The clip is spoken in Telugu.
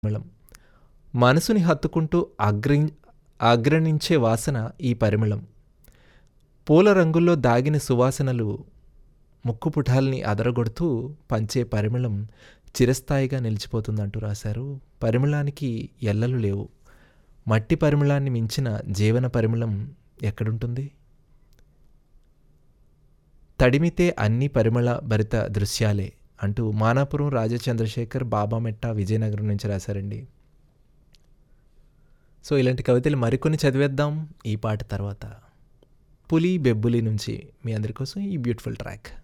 పరిమళం మనసుని హత్తుకుంటూ అగ్రి అగ్రణించే వాసన ఈ పరిమళం పూల రంగుల్లో దాగిన సువాసనలు ముక్కుపుటాల్ని అదరగొడుతూ పంచే పరిమళం చిరస్థాయిగా నిలిచిపోతుందంటూ రాశారు పరిమళానికి ఎల్లలు లేవు మట్టి పరిమళాన్ని మించిన జీవన పరిమళం ఎక్కడుంటుంది తడిమితే అన్ని పరిమళ భరిత దృశ్యాలే అంటూ మానాపురం రాజచంద్రశేఖర్ బాబామెట్ట విజయనగరం నుంచి రాశారండి సో ఇలాంటి కవితలు మరికొన్ని చదివేద్దాం ఈ పాట తర్వాత పులి బెబ్బులి నుంచి మీ అందరి కోసం ఈ బ్యూటిఫుల్ ట్రాక్